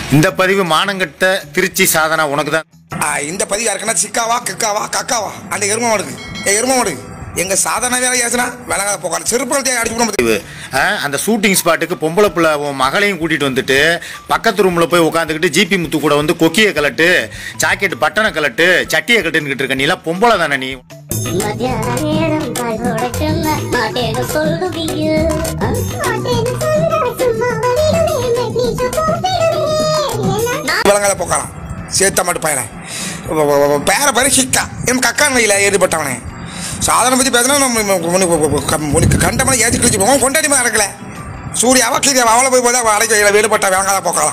இந்த பதிவு மானங்கட்ட திருச்சி சாதனா உனக்கு தான் ஆ, இந்த பதிவு யாருக்குன்னா சிக்காவா கிக்காவா கக்காவா அந்த எரும மாடுக்கு ஏ எரும மாடு எங்க சாதாரண வேலை ஏசுனா விளங்காத போக்கால செருப்பத்தை அடிச்சு விட பதிவு ஆ, அந்த ஷூட்டிங் ஸ்பாட்டுக்கு பொம்பளை பிள்ளை உன் மகளையும் கூட்டிட்டு வந்துட்டு பக்கத்து ரூம்ல போய் உட்காந்துக்கிட்டு ஜிபி முத்து கூட வந்து கொக்கியை கலட்டு ஜாக்கெட் பட்டனை கலட்டு சட்டியை கட்டுன்னுக்கிட்டு இருக்க நீ எல்லாம் பொம்பளை தானே நீ மத்தியான நேரம் பால் போட சொன்ன மாட்டேன்னு சொல்லுவீங்க மாட்டேன்னு சொல்ல சும்மா வலிடுமே மெட்னீஷோ கூப்பிடுவே விளங்காத போக்கலாம் சேர்த்த மாட்டு பையனை வ- வ- வ- பேர பேரு சிக்கா என் கக்கான் கையில் ஏறுபட்டவனே சாதனை பற்றி பேசினா நம்ம உனக்கு- உனக்கு கண்டமனை ஏற்றி கிழிச்சு போவோம் கொண்டாடிமா நடக்கல சூர்யாவா கீரியாவா அவளை போய் போதா அடைக்க கையில் வேறுபட்ட விளங்காத போக்கலாம்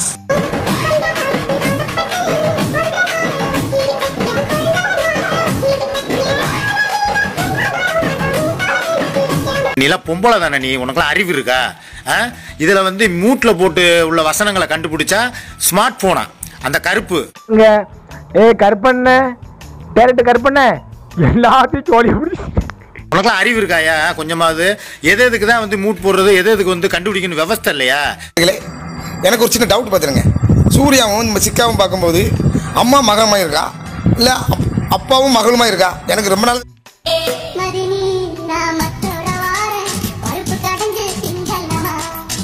நீ எல்லாம் பொம்பளை தானே நீ உனக்குலாம் அறிவு இருக்கா ஆ? இதுல வந்து மூட்ல போட்டு உள்ள வசனங்களை கண்டுபிடிச்சா ஸ்மார்ட் போனா அந்த கருப்பு இங்க ஏ கருப்பண்ண டேரக்ட் கருப்பண்ண எல்லாத்தையும் சோழி பிடிச்சி உனக்குலாம் அறிவு இருக்காயா கொஞ்சமாவது எது எதுக்கு தான் வந்து மூட் போடுறது எது எதுக்கு வந்து கண்டுபிடிக்கணும் விவஸ்தை இல்லையா இல்லைங்களே, எனக்கு ஒரு சின்ன டவுட் பார்த்துருங்க சூர்யாவும் நம்ம சிக்காவும் பார்க்கும்போது அம்மா மகனுமா இருக்கா இல்லை அப்பாவும் மகளுமா இருக்கா எனக்கு ரொம்ப நாள் மதினி நான் மத்தோட வாரேன் பருப்பு கடைஞ்சு திங்கல்லவா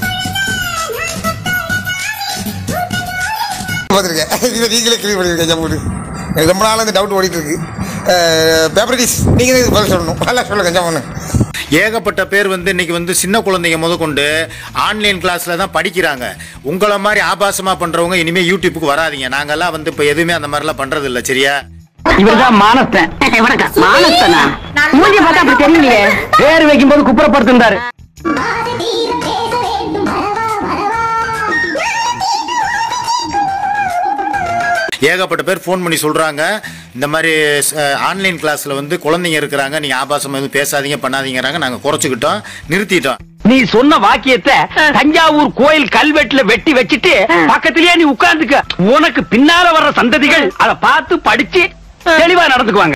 பார்த்துருக்கேன் இதை நீங்களே கிளீன் பண்ணியிருக்கேன் ஜம்முடு எனக்கு ரொம்ப நாள் இந்த டவுட் ஓடிட்டு இருக்கு பேப்பரடிஸ் நீங்கள் இது பதில் சொல்லணும் நல்லா சொல்லுங்க ஜம்மு ஏகப்பட்ட பேர் வந்து இன்னைக்கு வந்து சின்ன குழந்தைங்க முதற்கொண்டு ஆன்லைன் கிளாஸ்ல தான் படிக்கிறாங்க உங்களை மாதிரி ஆபாசமா பண்றவங்க இனிமே யூடியூப்புக்கு வராதீங்க நாங்கெல்லாம் வந்து இப்போ எதுவுமே அந்த மாதிரிலாம் பண்றது இல்ல சரியா இவர்தான் மானஸ்தன் வணக்கம் மானஸ்தனா மூஞ்சி பார்த்தா அப்படி தெரியலையே பேர் வைக்கும்போது குப்புறப்படுத்திருந்தாரு மாறு தீரம் பேச வேண்டும் வரவா வரவா ஏகப்பட்ட பேர் ஃபோன் பண்ணி சொல்றாங்க இந்த மாதிரி ஆன்லைன் கிளாஸ்ல வந்து குழந்தைங்க இருக்கிறாங்க நீங்க ஆபாசமா எதுவும் பேசாதீங்க பண்ணாதீங்கிறாங்க நாங்க குறைச்சிக்கிட்டோம் நிறுத்திட்டோம் நீ சொன்ன வாக்கியத்தை தஞ்சாவூர் கோயில் கல்வெட்டுல வெட்டி வச்சிட்டு பக்கத்திலேயே நீ உட்கார்ந்துக்க உனக்கு பின்னால வர்ற சந்ததிகள் அத பார்த்து படிச்சு தெளிவா நடந்துக்குவாங்க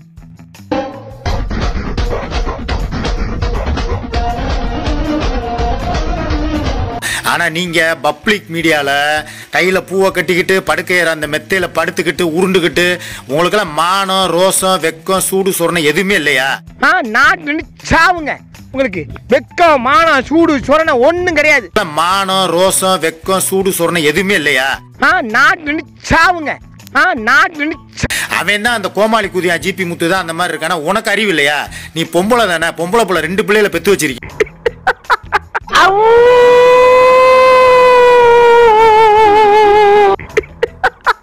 ஆனா நீங்க பப்ளிக் மீடியால கையில பூவை கட்டிக்கிட்டு படுக்கையற அந்த மெத்தையில படுத்துக்கிட்டு உருண்டுக்கிட்டு உங்களுக்கெல்லாம் மானம் ரோசம் வெக்கம் சூடு சொரணை எதுவுமே இல்லையா ஆ நாட்டு சாவுங்க உங்களுக்கு வெக்கம் மானம் சூடு சொரணை ஒண்ணும் கிடையாது எல்லாம் மானம் ரோசம் வெக்கம் சூடு சொரணை எதுவுமே இல்லையா ஆ நாட்டு சாவுங்க ஆ நாட்டு அவன் தான் அந்த கோமாளி குதியா ஜிபி முத்து தான் அந்த மாதிரி இருக்கானா உனக்கு அறிவு இல்லையா நீ பொம்பளை தானே பொம்பளை புள்ள ரெண்டு பிள்ளைகளை பெத்து வச்சிருக்கீங்க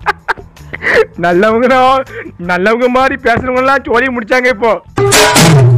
நல்லவங்க நல்லவங்க மாதிரி பேசுறவங்க எல்லாம் சோழி முடிச்சாங்க இப்போ